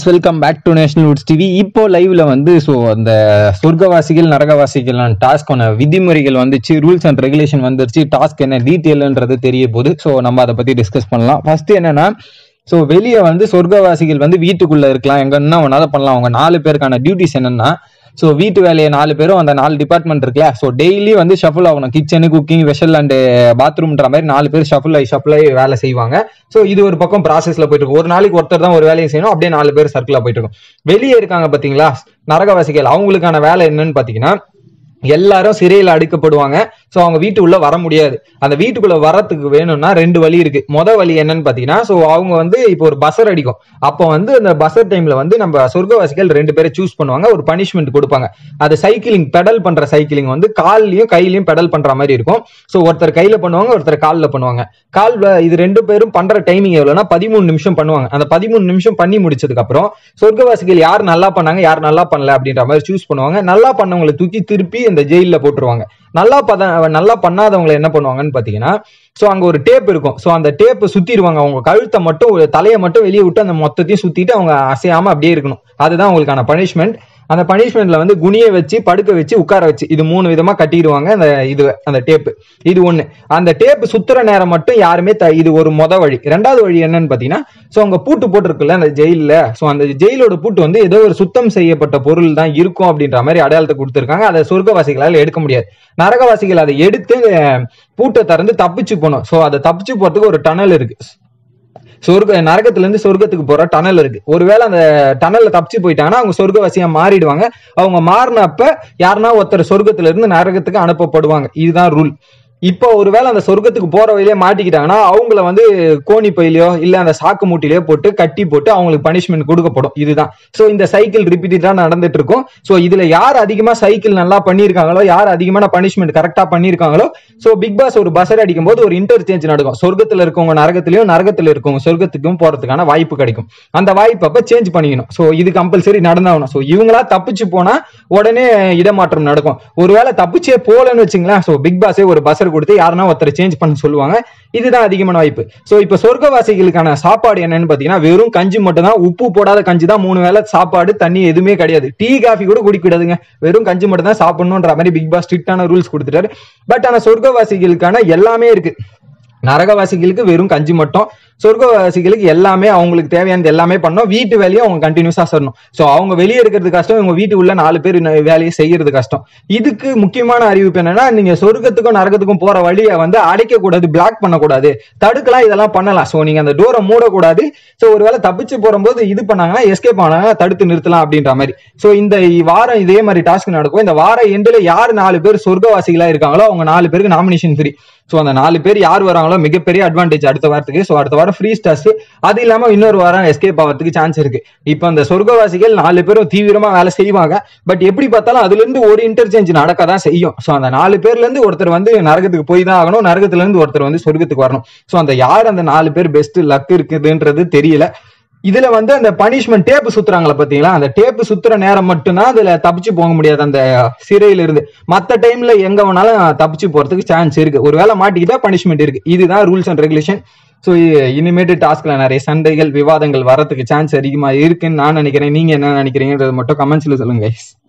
welcome back to national woods TV இப்போ லைவ்ல வந்து ஸோ அந்த சொர்க்கவாசிகள் நரகவாசிகள் டாஸ்க்கான விதிமுறைகள் வந்துச்சு ரூல்ஸ் அண்ட் ரெகுலேஷன் வந்துருச்சு டாஸ்க் என்ன டீட்டெயில்ன்றது தெரிய போகுது ஸோ நம்ம அதை பத்தி டிஸ்கஸ் பண்ணலாம் ஃபர்ஸ்ட் என்னன்னா ஸோ வெளியே வந்து சொர்க்கவாசிகள் வந்து வீட்டுக்குள்ள இருக்கலாம் எங்கன்னா ஒன்னாவது பண்ணலாம் அவங்க நாலு பேருக்கான டியூட்டிஸ் என்னன்னா ஸோ வீட்டு வேலையை நாலு பேரும் அந்த நாலு டிபார்ட்மெண்ட் இருக்குல்ல ஸோ டெய்லி வந்து ஷஃபிள் ஆகணும் கிச்சனு குக்கிங் வெஷல் அண்ட் பாத்ரூம்ன்ற மாதிரி நாலு பேர் ஷஃபிள் ஆகி ஷஃபிள் ஆகி வேலை செய்வாங்க ஸோ இது ஒரு பக்கம் ப்ராசஸ்ல போயிட்டு இருக்கும் ஒரு நாளைக்கு ஒருத்தர் தான் ஒரு வேலையை செய்யணும் அப்படியே நாலு பேர் சர்க்கிளா போயிட்டு இருக்கும் வெளியே இருக்காங்க பாத்தீங்களா நரகவாசிகள் அவங்களுக்கான வேலை என்னன்னு பாத்தீங்கன்னா எல்லாரும் சிறையில் அடைக்கப்படுவாங்க ஸோ அவங்க வீட்டு உள்ள வர முடியாது அந்த வீட்டுக்குள்ள வரத்துக்கு வேணும்னா ரெண்டு வழி இருக்கு முத வழி என்னன்னு பாத்தீங்கன்னா ஸோ அவங்க வந்து இப்போ ஒரு பஸ்ஸர் அடிக்கும் அப்போ வந்து அந்த பஸ்ஸர் டைம்ல வந்து நம்ம சொர்க்கவாசிகள் ரெண்டு பேரை சூஸ் பண்ணுவாங்க ஒரு பனிஷ்மெண்ட் கொடுப்பாங்க அது சைக்கிளிங் பெடல் பண்ற சைக்கிளிங் வந்து கால்லயும் கையிலயும் பெடல் பண்ற மாதிரி இருக்கும் ஸோ ஒருத்தர் கையில பண்ணுவாங்க ஒருத்தர் காலில் பண்ணுவாங்க கால் இது ரெண்டு பேரும் பண்ற டைமிங் எவ்வளவுனா பதிமூணு நிமிஷம் பண்ணுவாங்க அந்த பதிமூணு நிமிஷம் பண்ணி முடிச்சதுக்கு அப்புறம் சொர்க்கவாசிகள் யார் நல்லா பண்ணாங்க யார் நல்லா பண்ணல அப்படின்ற மாதிரி சூஸ் பண்ணுவாங்க நல்லா பண்ணவங்களை தூக்கி திருப்பி இந்த ஜெயில போட்டுருவாங்க நல்லா பத நல்லா பண்ணாதவங்களை என்ன பண்ணுவாங்கன்னு பாத்தீங்கன்னா சோ அங்க ஒரு டேப் இருக்கும் சோ அந்த டேப் சுத்திடுவாங்க அவங்க கழுத்தை மட்டும் ஒரு தலையை மட்டும் வெளியே விட்டு அந்த மொத்தத்தையும் சுத்திட்டு அவங்க அசையாம அப்படியே இருக்கணும் அதுதான் அவங்களுக்கான பனிஷ்மெண்ட் அந்த பனிஷ்மெண்ட்ல வந்து குனிய வச்சு படுக்க வச்சு உட்கார வச்சு இது மூணு விதமா கட்டிடுவாங்க அந்த இது அந்த டேப் இது ஒண்ணு அந்த டேப் சுத்துற நேரம் மட்டும் யாருமே த- இது ஒரு மொத வழி ரெண்டாவது வழி என்னன்னு பாத்தீங்கன்னா சோ அங்க பூட்டு போட்டிருக்குல்ல அந்த ஜெயில்ல சோ அந்த ஜெயிலோட பூட்டு வந்து ஏதோ ஒரு சுத்தம் செய்யப்பட்ட பொருள் தான் இருக்கும் அப்படின்ற மாதிரி அடையாளத்தை கொடுத்திருக்காங்க அதை சொர்க்கவாசிகளால எடுக்க முடியாது நரகவாசிகள் அதை எடுத்து அஹ், பூட்டை திறந்து தப்பிச்சு போகணும் சோ அதை தப்பிச்சு போறதுக்கு ஒரு டனல் இருக்கு சொர்க்க நரகத்துல இருந்து சொர்க்கத்துக்கு போற டனல் இருக்கு ஒருவேளை அந்த டனல்ல தப்பிச்சு போயிட்டாங்கன்னா அவங்க சொர்க்கவாசியா மாறிடுவாங்க அவங்க மாறினப்ப யாருன்னா ஒருத்தர் சொர்க்கத்துல இருந்து நரகத்துக்கு அனுப்பப்படுவாங்க இதுதான் ரூல் இப்போ ஒருவேளை அந்த சொர்க்கத்துக்கு போற வழியிலே மாட்டிக்கிட்டாங்கன்னா அவங்கள வந்து கோணி பையிலையோ இல்ல அந்த சாக்கு மூட்டிலையோ போட்டு கட்டி போட்டு அவங்களுக்கு பனிஷ்மெண்ட் கொடுக்கப்படும் இதுதான் சோ இந்த சைக்கிள் ரிப்பீட்டடா நடந்துட்டு இருக்கும் சோ இதுல யார் அதிகமா சைக்கிள் நல்லா பண்ணியிருக்காங்களோ யார் அதிகமான பனிஷ்மெண்ட் கரெக்டா பண்ணியிருக்காங்களோ சோ பிக் பாஸ் ஒரு பஸ்ஸர் அடிக்கும் போது ஒரு இன்டர்சேஞ்ச் நடக்கும் சொர்க்கத்துல இருக்கவங்க நரகத்திலயும் நரகத்துல இருக்கவங்க சொர்க்கத்துக்கும் போறதுக்கான வாய்ப்பு கிடைக்கும் அந்த வாய்ப்பு அப்ப சேஞ்ச் பண்ணிக்கணும் சோ இது கம்பல்சரி நடந்தாகணும் சோ இவங்களா தப்பிச்சு போனா உடனே இடமாற்றம் நடக்கும் ஒருவேளை தப்பிச்சே போலன்னு வச்சுங்களேன் சோ பிக் பாஸே ஒரு பஸ்ஸர் கொடுத்து யாருன்னா ஒருத்தர் சேஞ்ச் பண்ண சொல்லுவாங்க இதுதான் அதிகமான வாய்ப்பு சோ இப்ப சொர்க்கவாசிகளுக்கான சாப்பாடு என்னன்னு பாத்தீங்கன்னா வெறும் கஞ்சி மட்டும் தான் உப்பு போடாத கஞ்சி தான் மூணு வேளை சாப்பாடு தண்ணி எதுவுமே கிடையாது டீ காஃபி கூட குடிக்க கூடாதுங்க வெறும் கஞ்சி மட்டும் தான் சாப்பிடணுன்ற மாதிரி பிக் பாஸ் ஸ்ட்ரிக்டான ரூல்ஸ் கொடுத்துட்டாரு பட் ஆனா சொர்க்கவாசிகளுக்கான எல்லாமே இருக்கு நரகவாசிகளுக்கு வெறும் கஞ்சி மட்டும் சொர்க்கவாசிகளுக்கு எல்லாமே அவங்களுக்கு தேவையானது எல்லாமே பண்ணோம் வீட்டு வேலையும் அவங்க கண்டினியூஸா சொல்லணும் சோ அவங்க வெளியே இருக்கிறது கஷ்டம் இவங்க வீட்டு உள்ள நாலு பேர் ந- வேலையை செய்யறது கஷ்டம் இதுக்கு முக்கியமான அறிவிப்பு என்னன்னா நீங்க சொர்க்கத்துக்கும் நரகத்துக்கும் போற வழியை வந்து அடைக்க கூடாது பிளாக் பண்ணக்கூடாது தடுக்கலாம் இதெல்லாம் பண்ணலாம் சோ நீங்க அந்த டோரை மூடக்கூடாது சோ ஒருவேளை தப்பிச்சு போகும்போது இது பண்ணாங்கன்னா எஸ்கேப் ஆனாங்க தடுத்து நிறுத்தலாம் அப்படின்ற மாதிரி சோ இந்த வாரம் இதே மாதிரி டாஸ்க் நடக்கும் இந்த வார எண்டுல யார் நாலு பேர் சொர்க்கவாசிகளா இருக்காங்களோ அவங்க நாலு பேருக்கு நாமினேஷன் ஃப்ரீ சோ அந்த நாலு பேர் யார் வராங்களோ மிகப்பெரிய அட்வான்டேஜ் அடுத்த வாரத்துக்கு சோ அடுத்த வாரம் ஃப்ரீ ஸ்டார்ஸ் அது இல்லாம இன்னொரு வாரம் எஸ்கேப் ஆகிறதுக்கு சான்ஸ் இருக்கு இப்போ அந்த சொர்க்கவாசிகள் நாலு பேரும் தீவிரமா வேலை செய்வாங்க பட் எப்படி பார்த்தாலும் அதுல இருந்து ஒரு இன்டர்சேஞ்ச் நடக்க தான் செய்யும் சோ அந்த நாலு பேர்ல இருந்து ஒருத்தர் வந்து நரகத்துக்கு போய் தான் ஆகணும் நரகத்துல இருந்து ஒருத்தர் வந்து சொர்க்கத்துக்கு வரணும் சோ அந்த யார் அந்த நாலு பேர் பெஸ்ட் லக் இருக்குதுன்றது தெரியல இதுல வந்து அந்த பனிஷ்மெண்ட் டேப் சுத்துறாங்களா பாத்தீங்களா அந்த டேப் சுத்துற நேரம் மட்டும்தான் அதுல தப்பிச்சு போக முடியாது அந்த சிறையில இருந்து மத்த டைம்ல எங்க வேணாலும் தப்பிச்சு போறதுக்கு சான்ஸ் இருக்கு ஒருவேளை மாட்டிக்கிட்டா பனிஷ்மெண்ட் இருக்கு இதுதான் ரூல்ஸ் அண்ட் ரெகுலேஷன் ஸோ இனிமேட்டு டாஸ்க்ல நிறைய சண்டைகள் விவாதங்கள் வரதுக்கு சான்ஸ் அதிகமா இருக்குன்னு நான் நினைக்கிறேன் நீங்க என்ன நினைக்கிறீங்கன்றது மட்டும் கமெண்ட்ஸ்ல சொல்லுங்க guys